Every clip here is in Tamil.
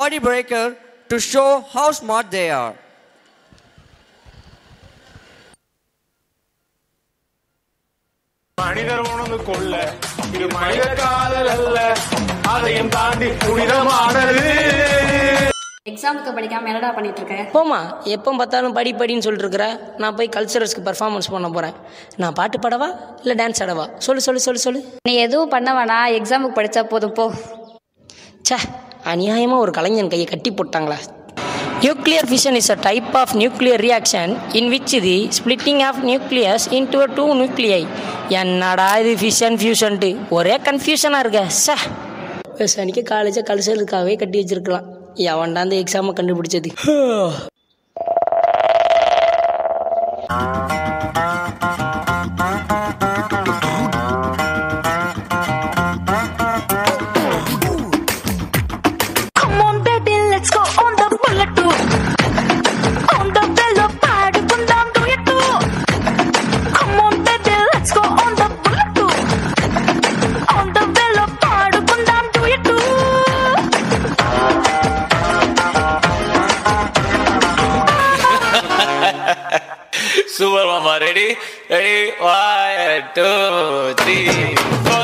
body breaker to show how smart they are. மனிதர் உணர்ந்து கொள்ள இது மனித காதல் அல்ல அதையும் தாண்டி புனிதமானது எக்ஸாமுக்கு படிக்காம என்னடா பண்ணிட்டு இருக்க போமா எப்போ பார்த்தாலும் படி படின்னு சொல்லிட்டு இருக்கிற நான் போய் கல்ச்சரல்ஸ்க்கு பர்ஃபார்மன்ஸ் பண்ண போகிறேன் நான் பாட்டு பாடவா இல்லை டான்ஸ் ஆடவா சொல்லு சொல்லு சொல்லு சொல்லு நீ எதுவும் பண்ண வேணாம் எக்ஸாமுக்கு படிச்சா போதும் போ ச்சே அநியாயமாக ஒரு கலைஞன் கையை கட்டி போட்டாங்களா nuclear fission is a type of nuclear reaction in which the splitting of nucleus into a two nuclei என்னடா இது ஃபிஷன் ஃபியூஷன்ட்டு ஒரே கன்ஃபியூஷனாக இருக்க சே சனிக்கு காலேஜை கல்ச்சருக்காகவே கட்டி வச்சிருக்கலாம் எவன்டா அந்த எக்ஸாமை கண்டுபிடிச்சது Come on, baby, let's go on the bullet too. On the bello pad, come down to it too. Come on, baby, let's go on the bullet too. On the bello pad, come down to it too. Super மாமா ready ready one two three four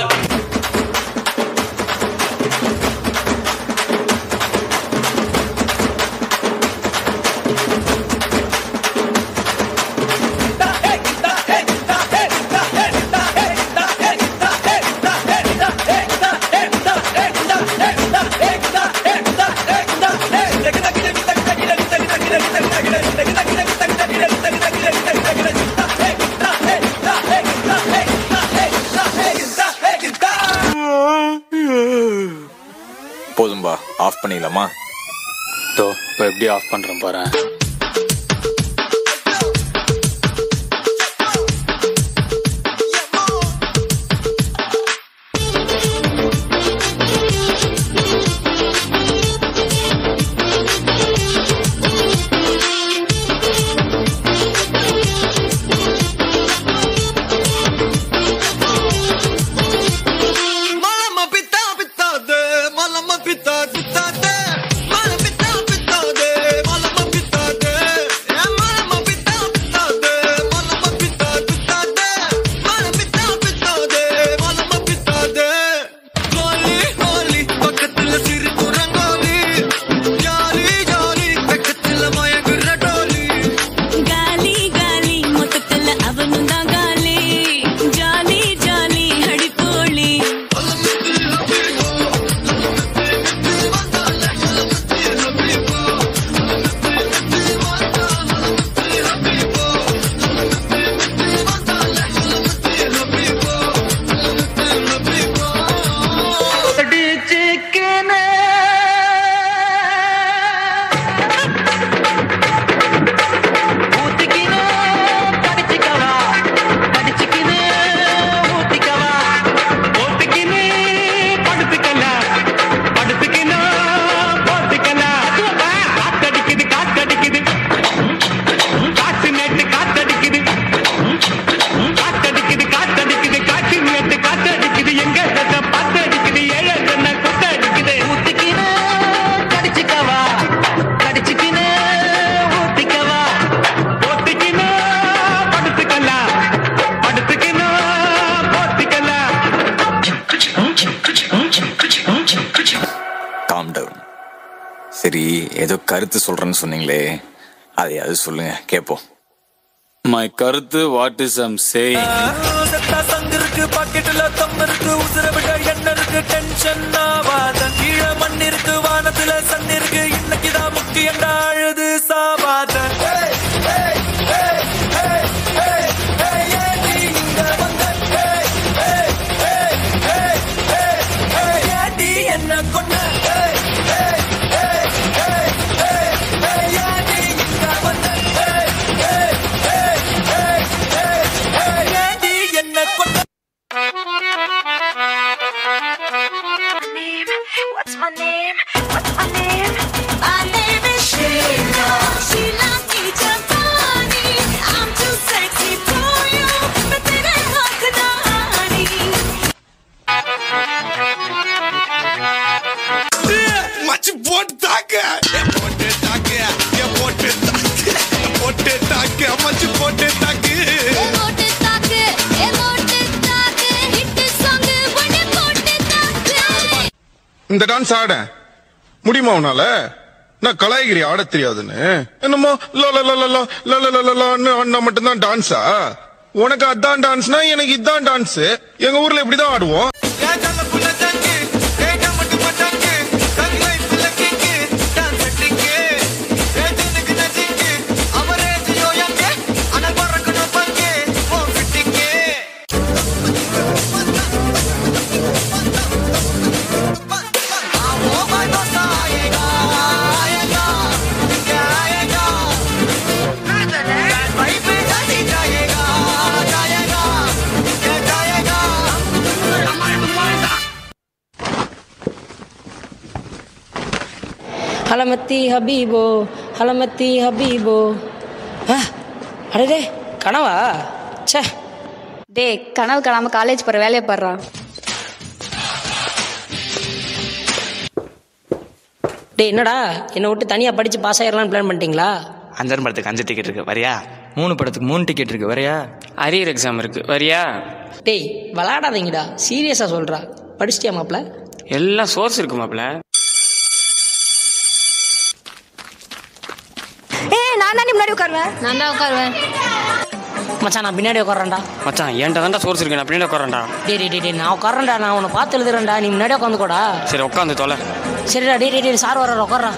போதும்பா ஆஃப் பண்ணிடலாமா தோ இப்போ எப்படி ஆஃப் பண்ணுறேன் பாரு Malama pita pita de, malama pita pita de, malama pita pita de, malama pita de, eh, malama pita pita de, malama pita pita de, malama pita pita de, malama pita de. Holi holi பக்கத்துல சிரிப்பு ரங்கோலி, ஜாலி ஜாலி பக்கத்துல மயங்குற டோலி. காலி காலி மொத்தத்துல அவனும் தான் காலி ஜாலி ஜாலி அடிப்போலி காம் டவுன் சரி ஏதோ கருத்து சொல்றேன்னு சொன்னீங்களே அதையாவது சொல்லுங்க கேட்போம் மை கருத்து வாட் இஸ் ஐம் சேயிங் செத்தா சங்கு இருக்கு பாக்கெட்டுல தம் இருக்கு உசுர விட எண்ணெய் இருக்கு டென்ஷன் ஆவாத கீழே மண் இருக்கு வானத்துல சன் இருக்கு இன்னைக்குதான் முக்கியண்டா அழுது சாவாத என்ன கொண்ட என்ன கொண்ட What's my name? What's my name? My name is Shit. இந்த டான்ஸ் ஆட முடியுமா உன்னால நான் கலாய்கிரி ஆட தெரியாதுன்னு என்னமோ லோ லோ லோ லோ லோ லோ லோ லோ லோ லோன்னு ஆடினா மட்டும்தான் டான்ஸா உனக்கு அதான் டான்ஸ்னா எனக்கு இதான் டான்ஸ் எங்க ஊர்ல இப்படிதான் ஆடுவோம் ஹலமத்தி ஹபீபோ ஹலமத்தி ஹபீபோ ஆ, அடடே கனவா ச்சே டே கனவு காணாம காலேஜ் போற வேலையை பாடுறா டேய் என்னடா என்னை விட்டு தனியாக படித்து பாஸ் ஆயிடலாம்னு பிளான் பண்ணிட்டீங்களா அஞ்சாறு படத்துக்கு அஞ்சு டிக்கெட் இருக்கு வரியா மூணு படத்துக்கு மூணு டிக்கெட் இருக்கு வரையா அரியர் எக்ஸாம் இருக்கு வரியா டேய் விளாடாதீங்கடா சீரியஸாக சொல்கிறா படிச்சிட்டியா மாப்ள எல்லாம் சோர்ஸ் இருக்கு மாப்ள ஏய் நான் தான் முன்னாடி உட்காருவேன் நான் தான் உட்காருவேன் மச்சான் நான் பின்னாடி உட்காரேன்டா மச்சான் என்கிட்ட தான்டா சோர்ஸ் இருக்கு நான் பின்னாடி உட்காரேன்டா டேய் டேய், டேய் டேய் நான் உட்காரேன்டா நான் உன்னை பார்த்து எழுதுறேன்டா நீ முன்னாடி உட்காந்துக்கோடா சரி உட்காந்து தொலை சரிடா டேய் டேய் டேய் சார் வர்றாரு உட்கார்றா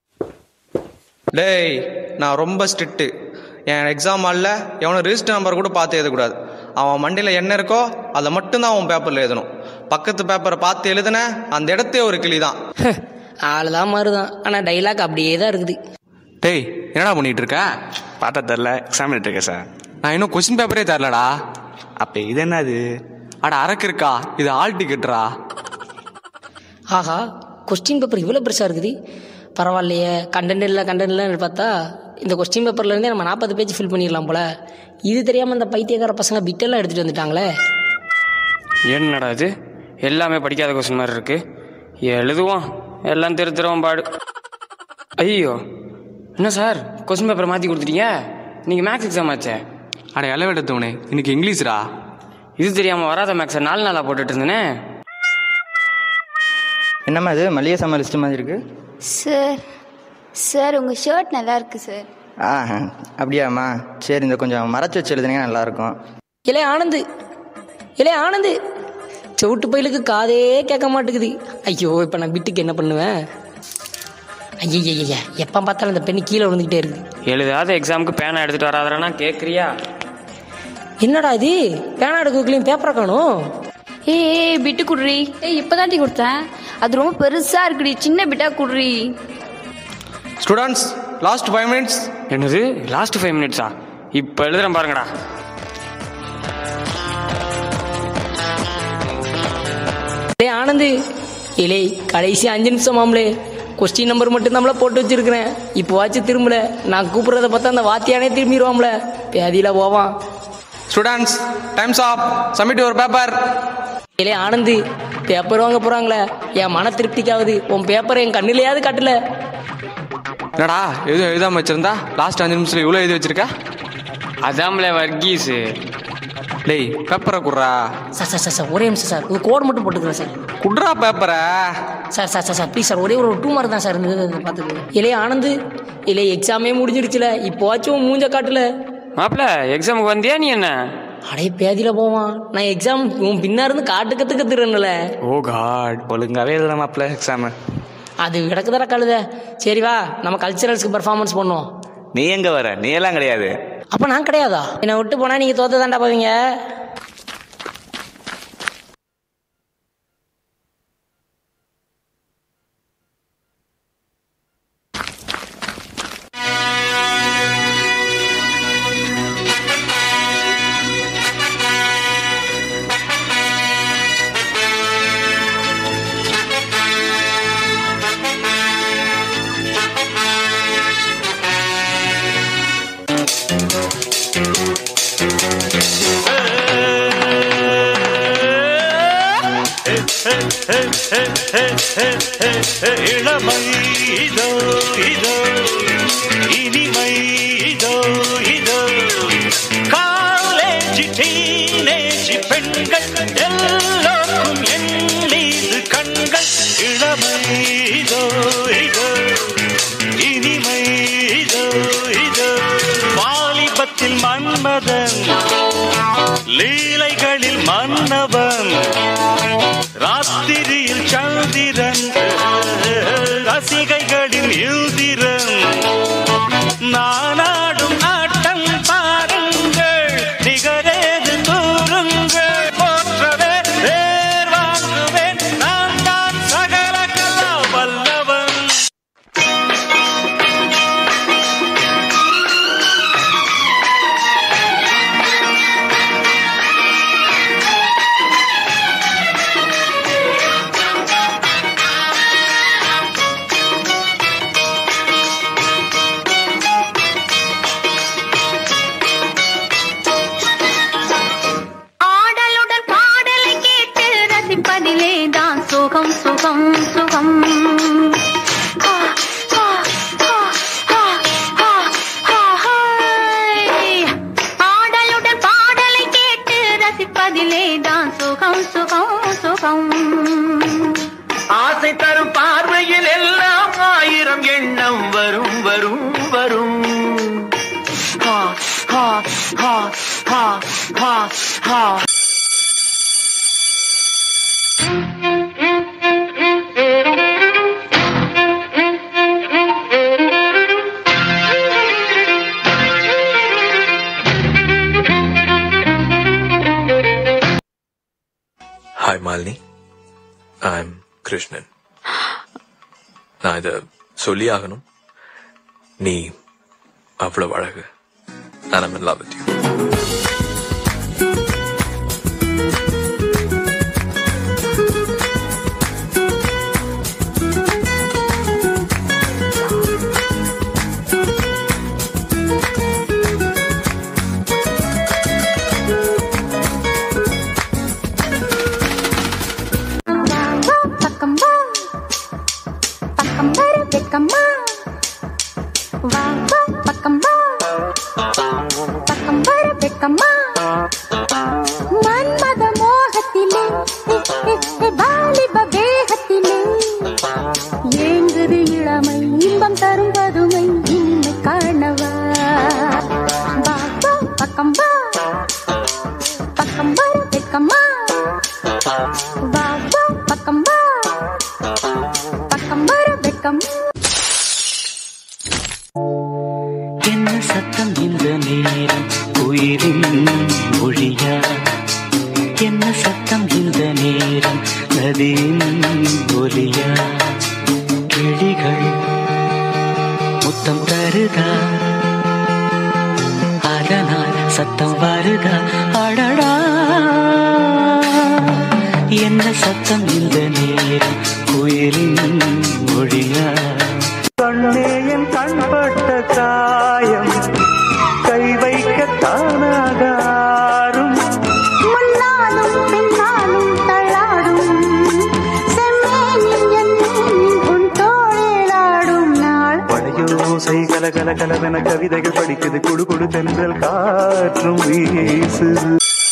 டேய் நான் ரொம்ப ஸ்ட்ரிக்ட்டு என் எக்ஸாம் ஹாலில் எவனும் ரிஜிஸ்டர் நம்பர் கூட பார்த்து எழுதக்கூடாது அவன் மண்டையில் என்ன இருக்கோ அதை மட்டும்தான் அவன் பேப்பரில் எழுதணும் பக்கத்து பேப்பரை பார்த்து எழுதுன அந்த இடத்தே ஒரு கிளி தான் ஆள் தான் மாறுதான் ஆனால் டைலாக் அப்படியே தான் இருக்குது டேய் என்னடா பண்ணிட்டு இருக்க பார்த்தா தெரில எக்ஸாம் இருக்கேன் சார் நான் இன்னும் கொஸ்டின் பேப்பரே தரலடா அப்போ இது என்னது அட அரக்கு இருக்கா இது ஆல் டிக்கெட்ரா ஆஹா கொஸ்டின் பேப்பர் இவ்வளோ பெருசாக இருக்குது பரவாயில்லையே கண்டென்ட் இல்லை கண்டென்ட் இல்லைன்னு பார்த்தா இந்த கொஸ்டின் பேப்பர்லேருந்தே நம்ம நாற்பது பேஜ் ஃபில் பண்ணிடலாம் போல இது தெரியாமல் இந்த பைத்தியக்கார பசங்க பிட்டெல்லாம் எடுத்துகிட்டு வந்துட்டாங்களே என்னடா இது எல்லாமே படிக்காத கொஸ்டின் மாதிரி இருக்கு எழுதுவோம் எல்லாம் திருத்துறோம் பாடு ஐயோ என்ன சார் கொஸ்டின் பேப்பரை மாற்றி கொடுத்துட்டீங்க நீங்கள் மேக்ஸ் எக்ஸாம் ஆச்சே அட இளவெடுத்தவனே இன்னைக்கு இங்கிலீஷ்ரா இது தெரியாமல் வராத மேக்ஸை நாலு நாளாக போட்டுட்டு இருந்தேனே என்னம்மா இது மளிகை சாமான் லிஸ்ட் மாதிரி இருக்கு சார் சார் உங்கள் ஷர்ட் நல்லா இருக்கு சார் ஆ அப்படியாம்மா சரி இந்த கொஞ்சம் மறைச்சு வச்சு எழுதுனீங்கன்னா நல்லாயிருக்கும் இலே ஆனந்து இலே ஆனந்து செவிட்டு பயிலுக்கு காதே கேட்க மாட்டேங்குது ஐயோ இப்போ நான் வீட்டுக்கு என்ன பண்ணுவேன் ஐயய்யா எப்போ பார்த்தாலும் இந்த பெண்ணு கீழே விழுந்துக்கிட்டே இருக்கு எழுதாத எக்ஸாமுக்கு பேனா எடுத்துகிட்டு வராதரனா கேட்குறியா என்னடா இது பேனா எடுக்கலையும் பேப்பரை காணும் ஏய் ஏய் பிட்டு குடுறி ஏய் இப்போ டீ கொடுத்தேன் அது ரொம்ப பெருசாக இருக்குடி சின்ன பிட்டா குடுறி ஸ்டூடெண்ட்ஸ் லாஸ்ட் ஃபைவ் மினிட்ஸ் என்னது லாஸ்ட் ஃபைவ் மினிட்ஸா இப்போ எழுதுறேன் பாருங்கடா டேய் ஆனந்து இலே கடைசி அஞ்சு நிமிஷம் மாமலே கொஸ்டின் நம்பர் மட்டும் நம்மள போட்டு வச்சிருக்கிறேன் இப்போ வாச்சு திரும்பல நான் கூப்பிடுறத பார்த்தா அந்த வாத்தியானே திரும்பிடுவாம்ல பேதியில போவான் students time's up submit your paper இலே ஆனந்து பேப்பர் வாங்க போறாங்களே என் மன திருப்திக்காவது உன் பேப்பரை என் கண்ணிலையாவது காட்டல என்னடா எதுவும் எழுதாம வச்சிருந்தா லாஸ்ட் அஞ்சு நிமிஷத்துல இவ்வளோ எழுதி வச்சிருக்க அதாம்ல வர்கீஸு டேய் பேப்பரை குடுறா சார் சார் சார் சார் ஒரே நிமிஷம் சார் ஒரு கோடு மட்டும் போட்டுக்கிறேன் சார் குட்ரா பேப்பரை sir sir sir sir please sir ஒரே ஒரு டூ மார்க் தான் சார் இருந்தது பார்த்துக்கு இலே ஆனந்து இலே எக்ஸாமே முடிஞ்சிடுச்சுல இப்போவாச்சும் உன் மூஞ்ச காட்டல மாப்பிள எக்ஸாமுக்கு வந்தியா நீ என்ன அடே பேதியில போவான் நான் எக்ஸாம் உன் பின்னா இருந்து காட்டு கத்து கத்துறேன்ல ஓ காட் ஒழுங்காவே எழுதலாம் மாப்பிள எக்ஸாமு அது கிடக்குதர கழுத சரி வா நம்ம கல்ச்சரல்ஸ்க்கு பெர்ஃபார்மன்ஸ் பண்ணுவோம் நீ எங்க வர நீ எல்லாம் கிடையாது அப்ப நான் கிடையாதா என்னை விட்டு போனா நீங்க தோத்து தாண்டா போவீங்க இளமை இதோ இதோ இனிமை இதோ இதோ காலேஜ் டீனேஜ் பெண்கள் எல்லோருக்கும் என் மீது கண்கள் இளமை மன்னவன் ராத்திரியில் சந்திரன் ரசிகைகளின் இந்திரன் நானாடும் ஆட்டம் பாருங்கள் நிகரேது கூறுங்கள் போற்றவே வேர் வாங்குவேன் நான் தான் சகல கலா வல்லவன் ஆடலுடன் பாடலை கேட்டு ரசிப்பதிலே தான் சுகம் சுகம் சுகம் ஆ, ஆ, ஆ, ஆ, ஆ, ஆ, ஹாய். ஆடலுடன் பாடலை கேட்டு ரசிப்பதிலே தான் சுகம் சுகம் சுகம் ஆசை தரும் பார்வையில் எல்லாம் ஆயிரம் எண்ணம் வரும் வரும் வரும் ஹா ஹா ஹா ஹா ஹா ஹா hi Malini I am Krishnan நான் இதை சொல்லி ஆகணும் நீ அவ்வளவு அழகு நான் I'm in love with you பக்கம் வா பக்கம் வர வெக்கம்மா வா வா பக்கம் வா பக்கம் வர வெக்கம்மா மன்மத மோகத்திலே எ, எ, எ, வாலிப வேகத்திலே ஏங்குது இளமை இன்பம் தரும் பதுமை இன்மை காணவா வா வா பக்கம் வா பக்கம் வர வெக்கம்மா வா வா பக்கம் வா பக்கம் வர வெக்கம் என்ன சத்தம் இந்த நேரம் உயிரின் மொழியா என்ன சத்தம் இந்த நேரம் நதியின் ஒலியா கிளிகள் முத்தம் தருதா அதனால் சத்தம் வருதா அடடா என்ன சத்தம் இந்த நேரம் குயிலின் மொழியா கண்ணே என் கண்பட்ட காயம் கை வைக்க தானாகாரும் முன்னாலும் பின்னாலும் தள்ளாடும் செம்மேனில் என் மேனில் உன் தோளிலாடும் நாள் படையோசை கல கல கலவென கவிதைகள் படிக்குது குடு குடு தென்றல் காற்றும் வீசுது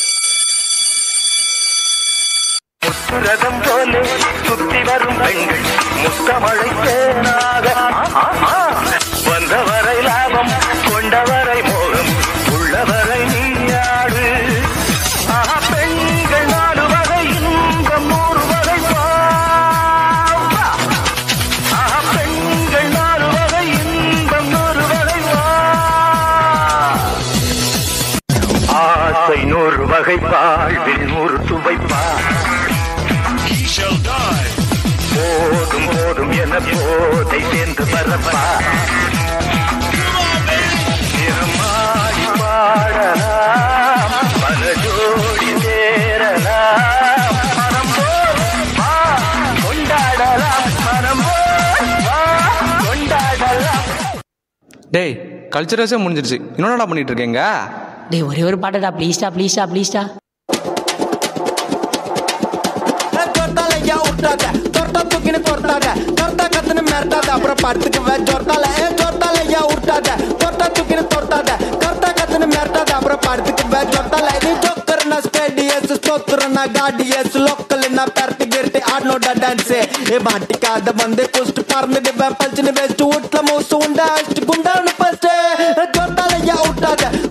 ரதம் போல சுத்தி வரும் பெண்கள் முத்தமழை தேனாக வந்தவரை லாபம் கொண்டவரை மோகம் உள்ளவரை நீயாடு ஆஹா, பெண்கள் நாலு வகை இன்பம் நூறு வகை வா. ஆஹா, பெண்கள் நாலு வகை இன்பம் நூறு வகை வா. ஆசை நூறு வகை வாழ்வில் நூறு சுவைப்பா போதும் போதும் என போதை சேர்ந்து வரப்பா நிறமாடி பாடலாம் பல ஜோடி சேரலாம் மனம் போல் வா கொண்டாடலாம் மனம் போல் வா கொண்டாடலாம் டேய் கல்ச்சரஸே முடிஞ்சிருச்சு என்னடா பண்ணிட்டு இருக்கீங்க டேய் ஒரே ஒரு பாட்டடா ப்ளீஸ்டா ப்ளீஸ்டா ப்ளீஸ்டா தொட்டாலையா விட்டாத தொட்டா தூக்கின்னு பொறுத்தாத தொட்டா கத்துன்னு மிரட்டாத அப்புறம் படுத்துக்குவேன் ஜொர்த்தால ஏ ஜொர்த்தாலையா விட்டாத தொட்டா தூக்கின்னு தொட்டாத தொட்டா கத்துன்னு மிரட்டாத அப்புறம் படுத்துக்குவேன் ஜொர்த்தால நீ ஜோக்கர்னா ஸ்டேடியஸ் ஸ்தோத்திரனா காடியஸ் லோக்கல்னா பெரட்டி கிரட்டி ஆடனோட டான்ஸ் ஏ மாட்டிக்காத வந்து குஸ்ட் பறந்துடுவேன் பல்ச்சுன்னு வெஸ்ட் வீட்டுல மூசு உண்டா அஷ்டு குண்டான்னு ஃபர்ஸ்ட் ஜொர்த்தாலையா விட்டாத